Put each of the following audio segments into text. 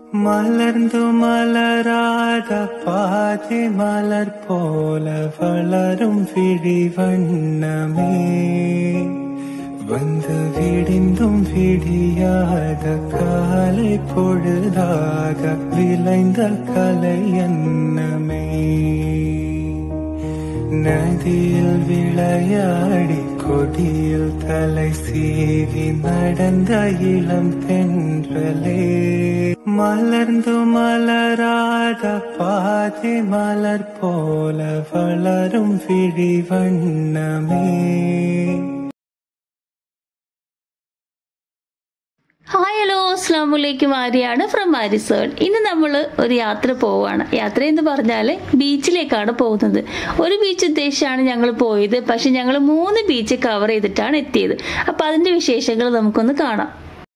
മലർന്നു മലരാത പാതി മലർ പോലെ വളരും വിഴിവണ്ണമേ வந்து விடிந்தும் விடியாத காலை பொழுதாக விளைந்த கலை என்னமே நதியில் விளையாடி கொடியில் தலை சீவி நடந்த இளம் தென்றலே மலர்ந்து மலராத பாதி மலர் போல வளரும் விழிவண்ணமே ഹായ് ഹലോ അസ്സാം വലൈക്കും ആര്യാണ് ഫ്രം ആരിസേർഡ് ഇന്ന് നമ്മൾ ഒരു യാത്ര പോവുകയാണ് യാത്ര എന്ന് പറഞ്ഞാൽ ബീച്ചിലേക്കാണ് പോകുന്നത് ഒരു ബീച്ച് ഉദ്ദേശിച്ചാണ് ഞങ്ങൾ പോയത് പക്ഷെ ഞങ്ങൾ മൂന്ന് ബീച്ച് കവർ ചെയ്തിട്ടാണ് എത്തിയത് അപ്പം അതിൻ്റെ വിശേഷങ്ങൾ നമുക്കൊന്ന് കാണാം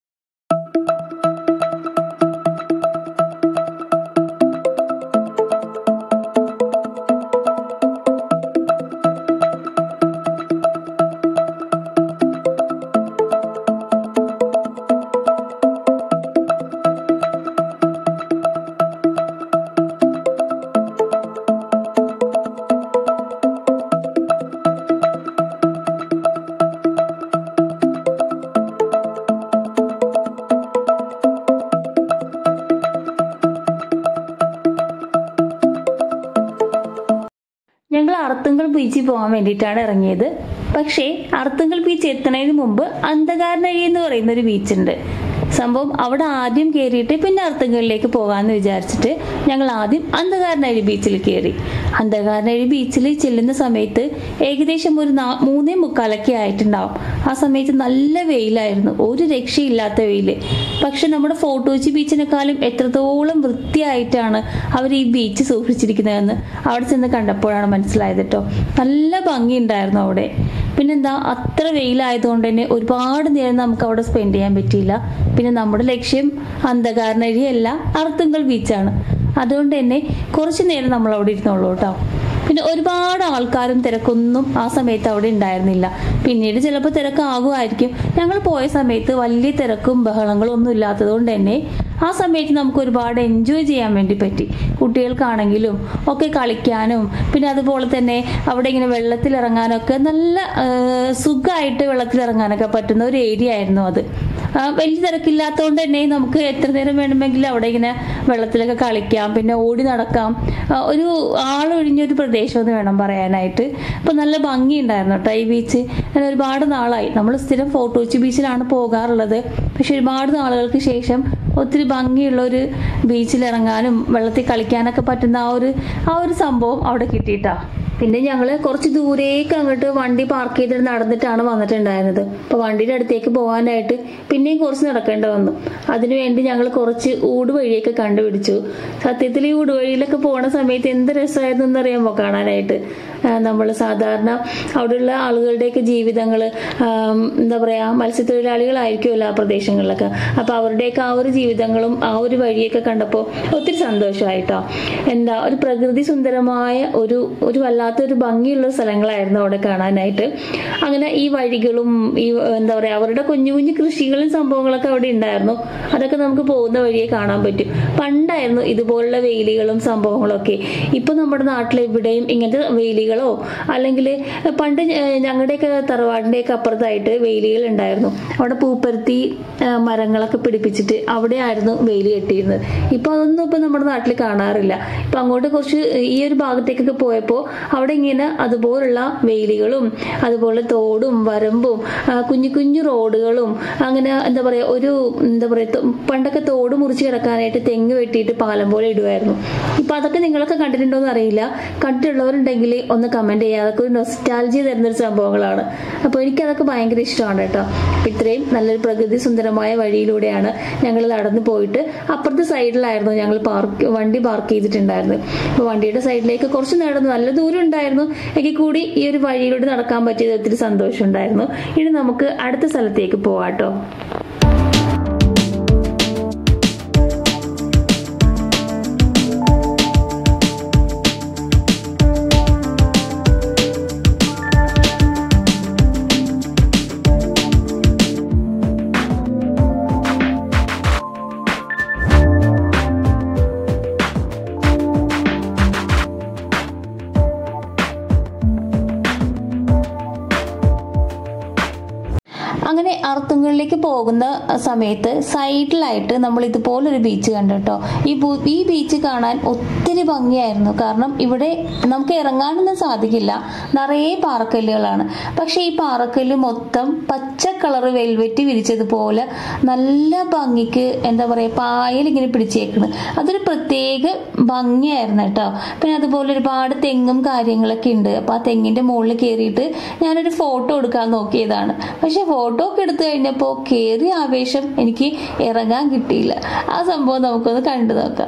ഞങ്ങൾ അർത്തുങ്കൽ ബീച്ചിൽ പോകാൻ വേണ്ടിയിട്ടാണ് ഇറങ്ങിയത് പക്ഷേ അർത്തുങ്കൽ ബീച്ച് എത്തുന്നതിന് മുമ്പ് അന്ധകാരനഴി എന്ന് പറയുന്ന ഒരു ബീച്ചുണ്ട് സംഭവം അവിടെ ആദ്യം കയറിയിട്ട് പിന്നെ അർത്തുങ്കലിലേക്ക് പോകാമെന്ന് വിചാരിച്ചിട്ട് ഞങ്ങൾ ആദ്യം അന്ധകാരനഴി ബീച്ചിൽ കയറി അന്ധകാരനഴി ബീച്ചിൽ ചെല്ലുന്ന സമയത്ത് ഏകദേശം ഒരു നാ മൂന്നേ മുക്കാലൊക്കെ ആയിട്ടുണ്ടാവും ആ സമയത്ത് നല്ല വെയിലായിരുന്നു ഒരു രക്ഷയില്ലാത്ത വെയിൽ പക്ഷെ നമ്മുടെ ഫോട്ടോച്ചി ബീച്ചിനെക്കാളും എത്രത്തോളം വൃത്തിയായിട്ടാണ് അവർ ഈ ബീച്ച് സൂക്ഷിച്ചിരിക്കുന്നതെന്ന് അവിടെ ചെന്ന് കണ്ടപ്പോഴാണ് മനസ്സിലായത് കേട്ടോ നല്ല ഭംഗിയുണ്ടായിരുന്നു അവിടെ പിന്നെന്താ അത്ര വെയിലായതുകൊണ്ട് തന്നെ ഒരുപാട് നേരം നമുക്ക് അവിടെ സ്പെൻഡ് ചെയ്യാൻ പറ്റിയില്ല പിന്നെ നമ്മുടെ ലക്ഷ്യം അന്ധകാരനഴിയല്ല അർത്തുങ്കൽ ബീച്ചാണ് അതുകൊണ്ട് തന്നെ കുറച്ച് നേരം നമ്മൾ അവിടെ ഇരുന്നുള്ളൂ കേട്ടോ പിന്നെ ഒരുപാട് ആൾക്കാരും തിരക്കൊന്നും ആ സമയത്ത് അവിടെ ഉണ്ടായിരുന്നില്ല പിന്നീട് ചിലപ്പോൾ തിരക്കാകുമായിരിക്കും ഞങ്ങൾ പോയ സമയത്ത് വലിയ തിരക്കും ബഹളങ്ങളും ഒന്നും ഇല്ലാത്തത് കൊണ്ട് തന്നെ ആ സമയത്ത് നമുക്ക് ഒരുപാട് എൻജോയ് ചെയ്യാൻ വേണ്ടി പറ്റി കുട്ടികൾക്കാണെങ്കിലും ഒക്കെ കളിക്കാനും പിന്നെ അതുപോലെ തന്നെ അവിടെ ഇങ്ങനെ വെള്ളത്തിലിറങ്ങാനൊക്കെ നല്ല സുഖമായിട്ട് വെള്ളത്തിലിറങ്ങാനൊക്കെ പറ്റുന്ന ഒരു ഏരിയ ആയിരുന്നു അത് ആ, വലിയ തിരക്കില്ലാത്തതുകൊണ്ട് തന്നെ നമുക്ക് എത്ര നേരം വേണമെങ്കിലും അവിടെ ഇങ്ങനെ വെള്ളത്തിലൊക്കെ കളിക്കാം പിന്നെ ഓടി നടക്കാം ആ, ഒരു ആളൊഴിഞ്ഞൊരു പ്രദേശം എന്ന് വേണം പറയാനായിട്ട് അപ്പോൾ നല്ല ഭംഗിയുണ്ടായിരുന്നു കേട്ടോ ഈ ബീച്ച് ഞാൻ ഒരുപാട് നാളായി നമ്മൾ സ്ഥിരം ഫോട്ടോച്ചി ബീച്ചിലാണ് പോകാറുള്ളത് പക്ഷെ ഒരുപാട് നാളുകൾക്ക് ശേഷം ഒത്തിരി ഭംഗിയുള്ള ഒരു ബീച്ചിൽ ഇറങ്ങാനും വെള്ളത്തിൽ കളിക്കാനൊക്കെ പറ്റുന്ന ആ ഒരു ആ ഒരു സംഭവം അവിടെ കിട്ടിയിട്ടാ പിന്നെ ഞങ്ങൾ കുറച്ച് ദൂരേക്ക് അങ്ങോട്ട് വണ്ടി പാർക്ക് ചെയ്തിട്ട് നടന്നിട്ടാണ് വന്നിട്ടുണ്ടായിരുന്നത് അപ്പോൾ വണ്ടിയുടെ അടുത്തേക്ക് പോകാനായിട്ട് പിന്നെയും കുറച്ച് നടക്കേണ്ടി വന്നു അതിനുവേണ്ടി ഞങ്ങൾ കുറച്ച് ഊട് വഴിയൊക്കെ കണ്ടുപിടിച്ചു സത്യത്തിൽ ഈ ഊട് വഴിയിലൊക്കെ പോണ സമയത്ത് എന്ത് രസമായിരുന്നു എന്നറിയാമോ കാണാനായിട്ട് നമ്മൾ സാധാരണ അവിടെയുള്ള ആളുകളുടെയൊക്കെ ജീവിതങ്ങൾ എന്താ പറയുക മത്സ്യത്തൊഴിലാളികളായിരിക്കുമല്ലോ ആ പ്രദേശങ്ങളിലൊക്കെ അപ്പോൾ അവരുടെയൊക്കെ ആ ഒരു ജീവിതങ്ങളും ആ ഒരു വഴിയൊക്കെ കണ്ടപ്പോൾ ഒത്തിരി സന്തോഷമായിട്ടോ എന്താ ഒരു പ്രകൃതി സുന്ദരമായ ഒരു ഒരു വല്ലാത്തൊരു ഭംഗിയുള്ള സ്ഥലങ്ങളായിരുന്നു അവിടെ കാണാനായിട്ട് അങ്ങനെ ഈ വഴികളും ഈ എന്താ പറയുക അവരുടെ കുഞ്ഞു കുഞ്ഞു കൃഷികളും സംഭവങ്ങളൊക്കെ അവിടെ ഉണ്ടായിരുന്നു അതൊക്കെ നമുക്ക് പോകുന്ന വഴിയെ കാണാൻ പറ്റും പണ്ടായിരുന്നു ഇതുപോലുള്ള വെയിലുകളും സംഭവങ്ങളൊക്കെ ഇപ്പൊ നമ്മുടെ നാട്ടിൽ എവിടെയും ഇങ്ങനത്തെ വെയിലുകളോ അല്ലെങ്കിൽ പണ്ട് ഞ- ഞങ്ങളുടെയൊക്കെ തറവാടിന്റെയൊക്കെ അപ്പുറത്തായിട്ട് വെയിലുകൾ ഉണ്ടായിരുന്നു അവിടെ പൂപ്പരുത്തി ആ, മരങ്ങളൊക്കെ പിടിപ്പിച്ചിട്ട് അവിടെ ആയിരുന്നു വെയിൽ കെട്ടിയിരുന്നത് ഇപ്പൊ അതൊന്നും ഇപ്പൊ നമ്മുടെ നാട്ടിൽ കാണാറില്ല ഇപ്പൊ അങ്ങോട്ട് കുറച്ച് ഈ ഒരു ഭാഗത്തേക്കൊക്കെ പോയപ്പോൾ അവിടെ ഇങ്ങനെ അതുപോലുള്ള വെയിലുകളും അതുപോലെ തോടും വരമ്പും ആ, കുഞ്ഞു കുഞ്ഞു റോഡുകളും അങ്ങനെ എന്താ പറയാ ഒരു എന്താ പറയാ തൊ- പണ്ടൊക്കെ തോട് മുറിച്ച് കിടക്കാനായിട്ട് തെങ്ങ് വെട്ടിയിട്ട് പാലം പോലെ ഇടുമായിരുന്നു ഇപ്പൊ അതൊക്കെ നിങ്ങളൊക്കെ കണ്ടിട്ടുണ്ടോ എന്ന് അറിയില്ല കണ്ടിട്ടുള്ളവരുണ്ടെങ്കിൽ ഒന്ന് കമന്റ് ചെയ്യുക അതൊക്കെ ഒരു നൊസ്റ്റാലജി തരുന്നൊരു സംഭവങ്ങളാണ് അപ്പോൾ എനിക്കതൊക്കെ ഭയങ്കര ഇഷ്ടമാണ് കേട്ടോ അപ്പൊ ഇത്രയും നല്ലൊരു പ്രകൃതി സുന്ദരമായ വഴിയിലൂടെയാണ് ഞങ്ങൾ നടന്നു പോയിട്ട് അപ്പുറത്തെ സൈഡിലായിരുന്നു ഞങ്ങൾ പാർക്ക് വണ്ടി പാർക്ക് ചെയ്തിട്ടുണ്ടായിരുന്നത് അപ്പോൾ വണ്ടിയുടെ സൈഡിലേക്ക് കുറച്ച് നടന്നു നല്ല ദൂരം ഉണ്ടായിരുന്നു എങ്കിൽ കൂടി ഈ ഒരു വഴിയിലൂടെ നടക്കാൻ പറ്റിയത് ഒത്തിരി സന്തോഷം ഉണ്ടായിരുന്നു ഇനി നമുക്ക് അടുത്ത സ്ഥലത്തേക്ക് പോവാട്ടോ അർത്തുങ്കളിലേക്ക് പോകുന്ന സമയത്ത് സൈഡിലായിട്ട് നമ്മൾ ഇതുപോലൊരു ബീച്ച് കണ്ടു കേട്ടോ ഈ ബൂ- ഈ ബീച്ച് കാണാൻ ഒത്തിരി ഭംഗിയായിരുന്നു കാരണം ഇവിടെ നമുക്ക് ഇറങ്ങാനൊന്നും സാധിക്കില്ല നിറയെ പാറക്കല്ലുകളാണ് പക്ഷെ ഈ പാറക്കല്ല് മൊത്തം പച്ച കളർ വെൽവെറ്റ് വിരിച്ചതുപോലെ നല്ല ഭംഗിക്ക് എന്താ പറയുക പായൽ ഇങ്ങനെ പിടിച്ചേക്കണ് അതൊരു പ്രത്യേക ഭംഗിയായിരുന്നു കേട്ടോ പിന്നെ അതുപോലെ ഒരുപാട് തെങ്ങും കാര്യങ്ങളൊക്കെ ഉണ്ട് അപ്പൊ ആ തെങ്ങിന്റെ മുകളിൽ കയറിയിട്ട് ഞാനൊരു ഫോട്ടോ എടുക്കാൻ നോക്കിയതാണ് പക്ഷെ ഫോട്ടോ ഒക്കെ എടുത്തു കഴിഞ്ഞപ്പോൾ കയറിയ ആവേശം എനിക്ക് ഇറങ്ങാൻ കിട്ടിയില്ല ആ സംഭവം നമുക്കൊന്ന് കണ്ടു നോക്കാം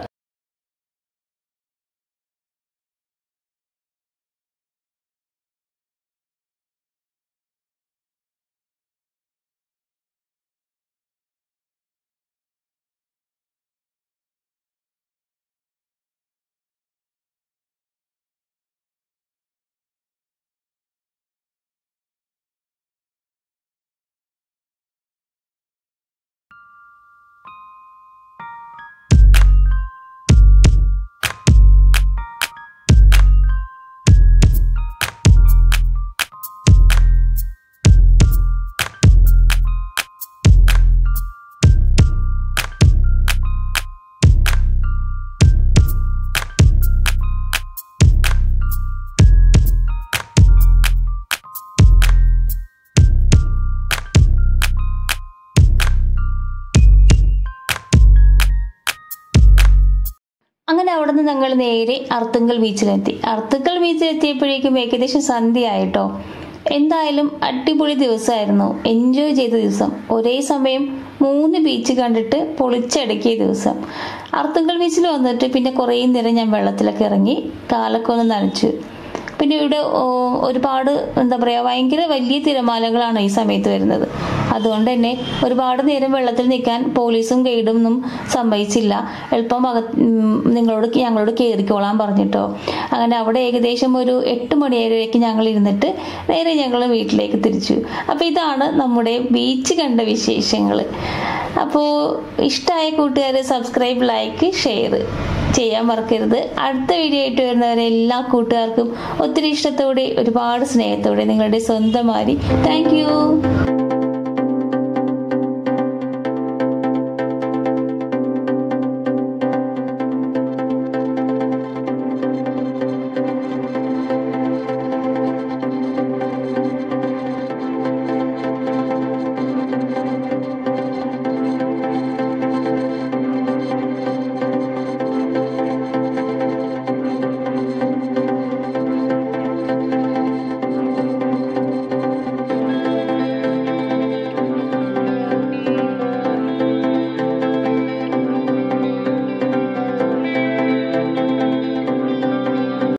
അങ്ങനെ അവിടെ നിന്ന് ഞങ്ങൾ നേരെ അർത്തുങ്കൽ ബീച്ചിലെത്തി അർത്തുങ്കൽ ബീച്ചിലെത്തിയപ്പോഴേക്കും ഏകദേശം സന്ധ്യയായിട്ടോ എന്തായാലും അടിപൊളി ദിവസമായിരുന്നു എൻജോയ് ചെയ്ത ദിവസം ഒരേ സമയം മൂന്ന് ബീച്ച് കണ്ടിട്ട് പൊളിച്ചടക്കിയ ദിവസം അർത്തുങ്കൽ ബീച്ചിൽ വന്നിട്ട് പിന്നെ കുറേ നേരം ഞാൻ വെള്ളത്തിലൊക്കെ ഇറങ്ങി കാലൊക്കെ ഒന്ന് നനച്ചു പിന്നെ ഇവിടെ ഓ, ഒരുപാട് എന്താ പറയുക ഭയങ്കര വലിയ തിരമാലകളാണ് ഈ സമയത്ത് വരുന്നത് അതുകൊണ്ട് തന്നെ ഒരുപാട് നേരം വെള്ളത്തിൽ നിൽക്കാൻ പോലീസും ഗൈഡും ഒന്നും സമ്മതിച്ചില്ല എളുപ്പം അക ഉം, നിങ്ങളോട് ഞങ്ങളോട് കയറിക്കോളാൻ പറഞ്ഞിട്ടോ അങ്ങനെ അവിടെ ഏകദേശം ഒരു എട്ട് മണിവരേക്ക് ഞങ്ങൾ ഇരുന്നിട്ട് നേരെ ഞങ്ങൾ വീട്ടിലേക്ക് തിരിച്ചു അപ്പോൾ ഇതാണ് നമ്മുടെ ബീച്ച് കണ്ട വിശേഷങ്ങൾ അപ്പോൾ ഇഷ്ടമായ കൂട്ടുകാർ സബ്സ്ക്രൈബ് ലൈക്ക് ഷെയർ ചെയ്യാൻ മറക്കരുത് അടുത്ത വീഡിയോ ആയിട്ട് വരുന്നവരെ എല്ലാ കൂട്ടുകാർക്കും ഒത്തിരി ഇഷ്ടത്തോടെ ഒരുപാട് സ്നേഹത്തോടെ നിങ്ങളുടെ സ്വന്തം മാരി താങ്ക് യു